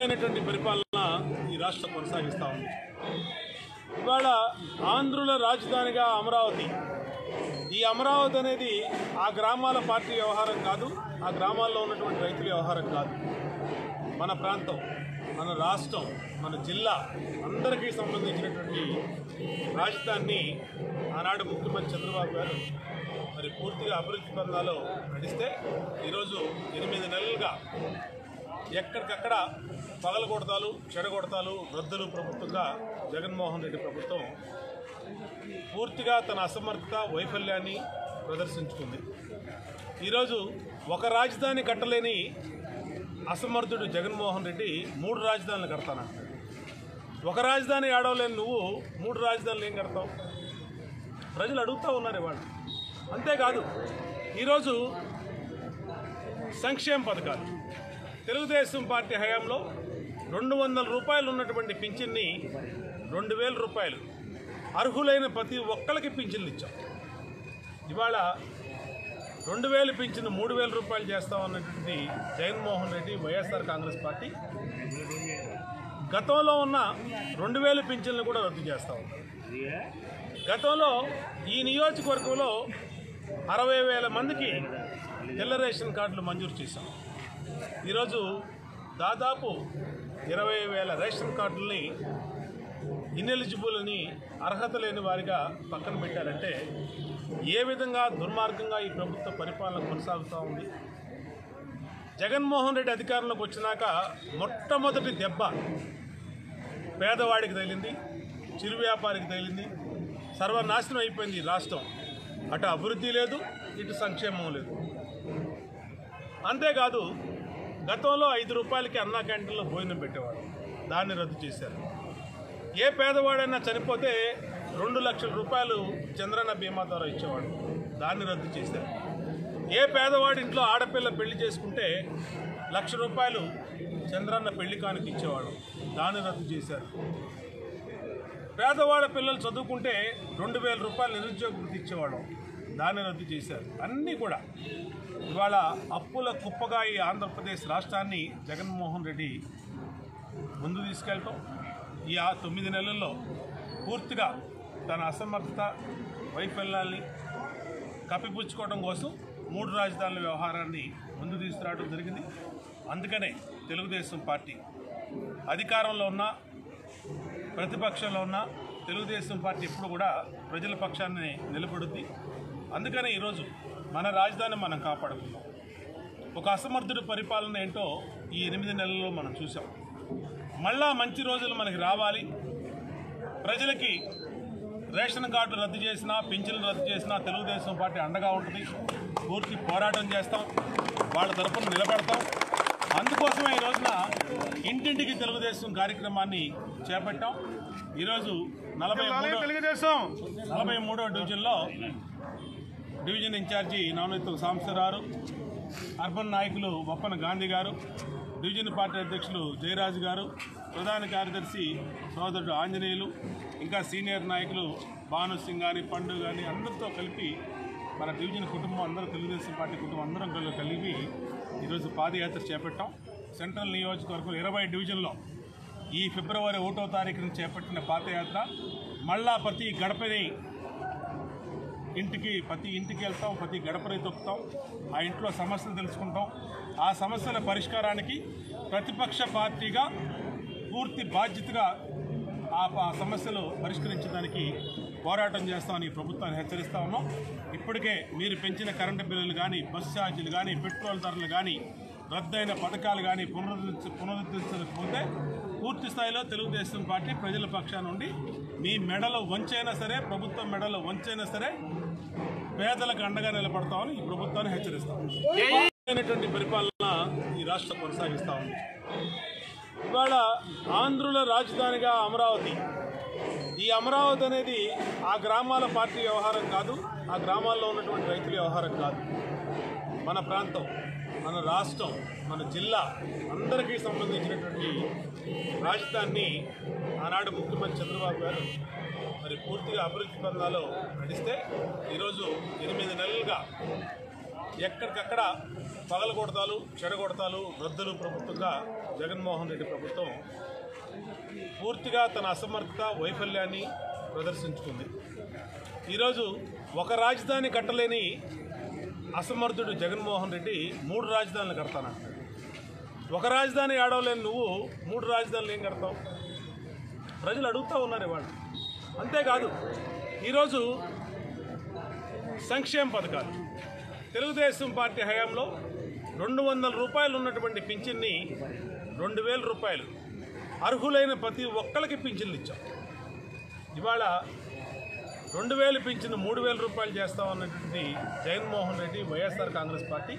అయినటువంటి పరిపాలన ఈ రాష్ట్రం కొనసాగిస్తూ ఉంది ఇవాళ ఆంధ్రుల రాజధానిగా అమరావతి ఈ అమరావతి అనేది ఆ గ్రామాల పార్టీ వ్యవహారం కాదు ఆ గ్రామాల్లో ఉన్నటువంటి రైతుల వ్యవహారం కాదు మన ప్రాంతం మన రాష్ట్రం మన జిల్లా అందరికీ సంబంధించినటువంటి రాజధానిని ఆనాడు ముఖ్యమంత్రి చంద్రబాబు గారు మరి పూర్తిగా అభివృద్ధి పథకాల్లో నడిస్తే ఈరోజు ఎనిమిది నెలలుగా ఎక్కడికక్కడ పగలగొడతాలు చెడగొడతాలు రద్దులు ప్రభుత్వంగా జగన్మోహన్ రెడ్డి ప్రభుత్వం పూర్తిగా తన అసమర్థత వైఫల్యాన్ని ప్రదర్శించుకుంది ఈరోజు ఒక రాజధాని కట్టలేని అసమర్థుడు జగన్మోహన్ రెడ్డి మూడు రాజధానులు కడతానంటాడు ఒక రాజధాని ఆడవలేని నువ్వు మూడు రాజధానులు ఏం కడతావు ప్రజలు అడుగుతూ ఉన్నారు ఇవాళ అంతేకాదు ఈరోజు సంక్షేమ పథకాలు తెలుగుదేశం పార్టీ హయాంలో రెండు వందల రూపాయలు ఉన్నటువంటి పింఛన్ని రెండు వేల రూపాయలు అర్హులైన ప్రతి ఒక్కరికి పింఛన్లు ఇచ్చాం ఇవాళ రెండు వేలు పింఛను మూడు వేల రూపాయలు చేస్తామన్నటువంటి జగన్మోహన్ రెడ్డి వైఎస్ఆర్ కాంగ్రెస్ పార్టీ గతంలో ఉన్న రెండు వేలు పింఛన్లు కూడా రద్దు చేస్తా ఉంది గతంలో ఈ నియోజకవర్గంలో అరవై వేల మందికి తెల్ల రేషన్ కార్డులు మంజూరు చేశాం ఈరోజు దాదాపు ఇరవై వేల రేషన్ కార్డుల్ని ఇన్ఎలిజిబుల్ అని అర్హత లేని వారిగా పక్కన పెట్టారంటే ఏ విధంగా దుర్మార్గంగా ఈ ప్రభుత్వ పరిపాలన కొనసాగుతూ ఉంది జగన్మోహన్ రెడ్డి అధికారంలోకి వచ్చినాక మొట్టమొదటి దెబ్బ పేదవాడికి తగిలింది చిరు వ్యాపారికి తగిలింది సర్వనాశనం అయిపోయింది ఈ రాష్ట్రం అటు అభివృద్ధి లేదు ఇటు సంక్షేమం లేదు అంతేకాదు గతంలో ఐదు రూపాయలకి అన్నా క్యాంటీన్లో భోజనం పెట్టేవాడు దాన్ని రద్దు చేశారు ఏ పేదవాడైనా చనిపోతే రెండు లక్షల రూపాయలు చంద్రన్న బీమా ద్వారా ఇచ్చేవాడు దాన్ని రద్దు చేశారు ఏ పేదవాడి ఇంట్లో ఆడపిల్ల పెళ్లి చేసుకుంటే లక్ష రూపాయలు చంద్రన్న పెళ్లి కానుక ఇచ్చేవాడు దాన్ని రద్దు చేశారు పేదవాడ పిల్లలు చదువుకుంటే రెండు వేల రూపాయలు నిరుద్యోగ వృత్తి ఇచ్చేవాడు దాన్ని రద్దు చేశారు అన్నీ కూడా ఇవాళ అప్పుల కుప్పగా ఈ ఆంధ్రప్రదేశ్ రాష్ట్రాన్ని జగన్మోహన్ రెడ్డి ముందు తీసుకెళ్ళటం ఈ ఆ తొమ్మిది నెలల్లో పూర్తిగా తన అసమర్థత వైఫల్యాల్ని కప్పిపుచ్చుకోవడం కోసం మూడు రాజధానుల వ్యవహారాన్ని ముందు తీసుకురావడం జరిగింది అందుకనే తెలుగుదేశం పార్టీ అధికారంలో ఉన్న ప్రతిపక్షంలో ఉన్న తెలుగుదేశం పార్టీ ఎప్పుడు కూడా ప్రజల పక్షాన్ని నిలబడుద్ది అందుకనే ఈరోజు మన రాజధాని మనం కాపాడుకుందాం ఒక అసమర్థుడి పరిపాలన ఏంటో ఈ ఎనిమిది నెలల్లో మనం చూసాం మళ్ళా మంచి రోజులు మనకి రావాలి ప్రజలకి రేషన్ కార్డు రద్దు చేసినా పింఛన్లు రద్దు చేసినా తెలుగుదేశం పార్టీ అండగా ఉంటుంది పూర్తి పోరాటం చేస్తాం వాళ్ళ తరఫున నిలబడతాం అందుకోసమే ఈ రోజున ఇంటింటికి తెలుగుదేశం కార్యక్రమాన్ని చేపట్టాం ఈరోజు నలభై మూడో తెలుగుదేశం నలభై మూడో డివిజన్లో division in charge Navaneetham Sambasiva Rao urban నాయకులు బొప్పన గాంధీ గారు డివిజన్ పార్టీ అధ్యక్షులు జయరాజు గారు ప్రధాన కార్యదర్శి సోదరుడు ఆంజనేయులు ఇంకా సీనియర్ నాయకులు భాను సింగ్ కానీ పండు కానీ అందరితో కలిపి మన డివిజన్ కుటుంబం అందరూ తెలుగుదేశం పార్టీ కుటుంబం అందరం కలి- కలిపి ఈరోజు పాదయాత్ర చేపట్టాం సెంట్రల్ నియోజకవర్గం ఇరవై డివిజన్లో ఈ ఫిబ్రవరి ఒకటో తారీఖున చేపట్టిన పాదయాత్ర మళ్ళా ప్రతి గడపని ఇంటికి ప్రతి ఇంటికి వెళ్తాం ప్రతి గడపని తొక్కుతాం ఆ ఇంట్లో సమస్యలు తెలుసుకుంటాం ఆ సమస్యల పరిష్కారానికి ప్రతిపక్ష పార్టీగా పూర్తి బాధ్యతగా ఆ ప- సమస్యలు పరిష్కరించడానికి పోరాటం చేస్తామని ఈ ప్రభుత్వాన్ని హెచ్చరిస్తా ఉన్నాం ఇప్పటికే మీరు పెంచిన కరెంటు బిల్లులు కానీ బస్ ఛార్జీలు కానీ పెట్రోల్ ధరలు కానీ రద్దయిన పథకాలు కానీ పునరుద్ధరించ పునరుద్ధరించకపోతే పూర్తి స్థాయిలో తెలుగుదేశం పార్టీ ప్రజల పక్షాన నుండి మీ మెడలో వంచైనా సరే ప్రభుత్వం మెడలో వంచైనా సరే పేదలకు అండగా నిలబడతామని ఈ ప్రభుత్వాన్ని హెచ్చరిస్తాం అయినటువంటి పరిపాలన ఈ రాష్ట్రం కొనసాగిస్తూ ఉంది ఇవాళ ఆంధ్రుల రాజధానిగా అమరావతి ఈ అమరావతి అనేది ఆ గ్రామాల పార్టీ వ్యవహారం కాదు ఆ గ్రామాల్లో ఉన్నటువంటి రైతుల వ్యవహారం కాదు మన ప్రాంతం మన రాష్ట్రం మన జిల్లా అందరికీ సంబంధించినటువంటి రాజధానిని ఆనాడు ముఖ్యమంత్రి చంద్రబాబు గారు మరి పూర్తిగా అభివృద్ధి పథకాల్లో నడిస్తే ఈరోజు ఎనిమిది నెలలుగా ఎక్కడికక్కడ పగలగొడతాలు చెడగొడతాలు రద్దులు ప్రభుత్వంగా జగన్మోహన్ రెడ్డి ప్రభుత్వం పూర్తిగా తన అసమర్థత వైఫల్యాన్ని ప్రదర్శించుకుంది ఈరోజు ఒక రాజధాని కట్టలేని అసమర్థుడు జగన్మోహన్ రెడ్డి మూడు రాజధానులు కడతానంటాడు ఒక రాజధాని ఆడవలేని నువ్వు మూడు రాజధానులు ఏం కడతావు ప్రజలు అడుగుతూ ఉన్నారు ఇవాళ అంతేకాదు ఈరోజు సంక్షేమ పథకాలు తెలుగుదేశం పార్టీ హయాంలో రెండు వందల రూపాయలు ఉన్నటువంటి పింఛన్ని రెండు వేల రూపాయలు అర్హులైన ప్రతి ఒక్కరికి పింఛన్లు ఇచ్చాం ఇవాళ రెండు వేలు పింఛను మూడు వేల రూపాయలు చేస్తామన్నటువంటి జగన్మోహన్ రెడ్డి వైఎస్ఆర్ కాంగ్రెస్ పార్టీ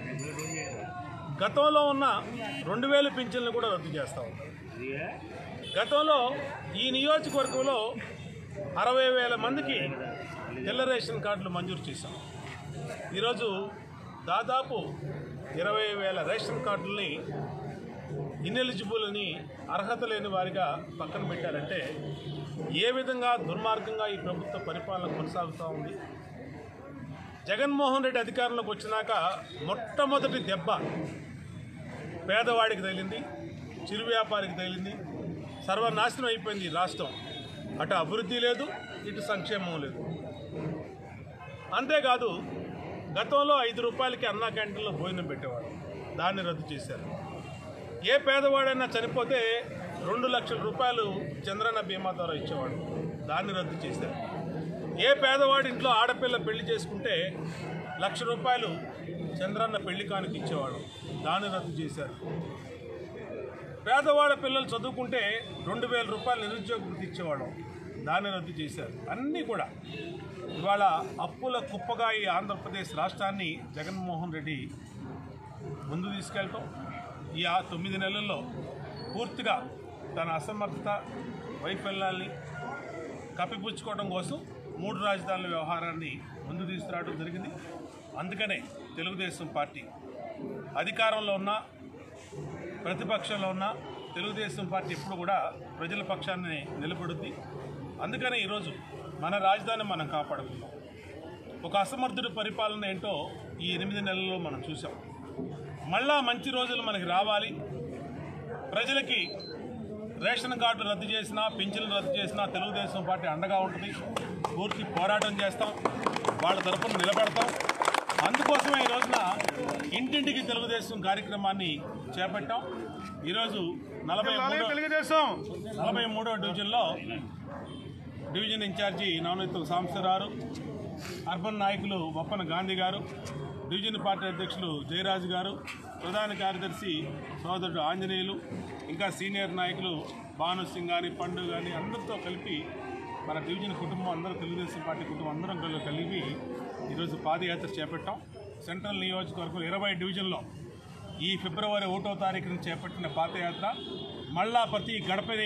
గతంలో ఉన్న రెండు వేల పింఛన్లు కూడా రద్దు చేస్తా ఉన్నారు గతంలో ఈ నియోజకవర్గంలో అరవై వేల మందికి తెల్ల రేషన్ కార్డులు మంజూరు చేశాం ఈరోజు దాదాపు ఇరవై వేల రేషన్ కార్డుల్ని ఇన్ఎలిజిబుల్ అని అర్హత లేని వారిగా పక్కన పెట్టారంటే ఏ విధంగా దుర్మార్గంగా ఈ ప్రభుత్వ పరిపాలన కొనసాగుతూ ఉంది జగన్మోహన్ రెడ్డి అధికారంలోకి వచ్చినాక మొట్టమొదటి దెబ్బ పేదవాడికి తగిలింది చిరు వ్యాపారికి తగిలింది సర్వనాశనం అయిపోయింది ఈ రాష్ట్రం అటు అభివృద్ధి లేదు ఇటు సంక్షేమం లేదు అంతేకాదు గతంలో ఐదు రూపాయలకి అన్నా క్యాంటీన్లో భోజనం పెట్టేవాడు దాన్ని రద్దు చేశారు ఏ పేదవాడైనా చనిపోతే రెండు లక్షల రూపాయలు చంద్రన్న బీమా ద్వారా ఇచ్చేవాడు దాన్ని రద్దు చేశారు ఏ పేదవాడి ఇంట్లో ఆడపిల్ల పెళ్లి చేసుకుంటే లక్ష రూపాయలు చంద్రన్న పెళ్లి కానుక ఇచ్చేవాడు దాన్ని రద్దు చేశారు పేదవాళ్ళ పిల్లలు చదువుకుంటే రెండు వేల రూపాయలు నిరుద్యోగ వృత్తి ఇచ్చేవాడు దాన్ని రద్దు చేశారు అన్నీ కూడా ఇవాళ అప్పుల కుప్పగా ఈ ఆంధ్రప్రదేశ్ రాష్ట్రాన్ని జగన్మోహన్ రెడ్డి ముందు తీసుకెళ్ళటం ఈ ఆ తొమ్మిది నెలల్లో పూర్తిగా తన అసమర్థత వైఫల్యాల్ని కప్పిపుచ్చుకోవడం కోసం మూడు రాజధానుల వ్యవహారాన్ని ముందు తీసుకురావడం జరిగింది అందుకనే తెలుగుదేశం పార్టీ అధికారంలో ఉన్న ప్రతిపక్షంలో ఉన్న తెలుగుదేశం పార్టీ ఎప్పుడు కూడా ప్రజల పక్షాన్ని నిలబడుద్ది అందుకనే ఈరోజు మన రాజధాని మనం కాపాడుకుందాం ఒక అసమర్థుడి పరిపాలన ఏంటో ఈ ఎనిమిది నెలల్లో మనం చూసాం మళ్ళా మంచి రోజులు మనకి రావాలి ప్రజలకి రేషన్ కార్డు రద్దు చేసినా పింఛన్లు రద్దు చేసినా తెలుగుదేశం పార్టీ అండగా ఉంటుంది పూర్తి పోరాటం చేస్తాం వాళ్ళ తరపున నిలబడతాం అందుకోసమే ఈ రోజున ఇంటింటికి తెలుగుదేశం కార్యక్రమాన్ని చేపట్టాం ఈరోజు నలభై మూడో తెలుగుదేశం నలభై మూడో డివిజన్లో division in charge Navaneetham Sambasiva Rao urban నాయకులు బొప్పన గాంధీ గారు డివిజన్ పార్టీ అధ్యక్షులు జయరాజు గారు ప్రధాన కార్యదర్శి సోదరుడు ఆంజనేయులు ఇంకా సీనియర్ నాయకులు భాను సింగ్ కానీ పండు కానీ అందరితో కలిపి మన డివిజన్ కుటుంబం అందరూ తెలుగుదేశం పార్టీ కుటుంబం అందరం కలి- కలిపి ఈరోజు పాదయాత్ర చేపట్టాం సెంట్రల్ నియోజకవర్గం ఇరవై డివిజన్లో ఈ ఫిబ్రవరి ఒకటో తారీఖున చేపట్టిన పాదయాత్ర మళ్ళా ప్రతి గడపని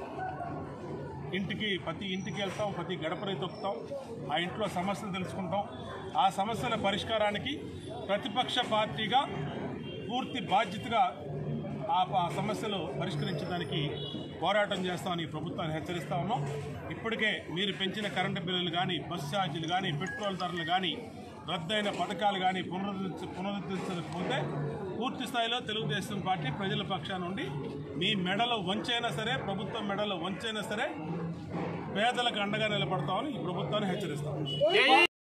ఇంటికి ప్రతి ఇంటికి వెళ్తాం ప్రతి గడపని తొక్కుతాం ఆ ఇంట్లో సమస్యలు తెలుసుకుంటాం ఆ సమస్యల పరిష్కారానికి ప్రతిపక్ష పార్టీగా పూర్తి బాధ్యతగా ఆ ప- సమస్యలు పరిష్కరించడానికి పోరాటం చేస్తామని ప్రభుత్వాన్ని హెచ్చరిస్తా ఉన్నాం ఇప్పటికే మీరు పెంచిన కరెంటు బిల్లులు కానీ బస్ ఛార్జీలు కానీ పెట్రోల్ ధరలు కానీ రద్దయిన పథకాలు కానీ పునరుద్ధరించ పునరుద్ధరించకపోతే పూర్తి స్థాయిలో తెలుగుదేశం పార్టీ ప్రజల పక్షాన నుండి మీ మెడలో వంచైనా సరే ప్రభుత్వం మెడలో వంచైనా సరే పేదలకు అండగా నిలబడతామని ఈ ప్రభుత్వాన్ని హెచ్చరిస్తాం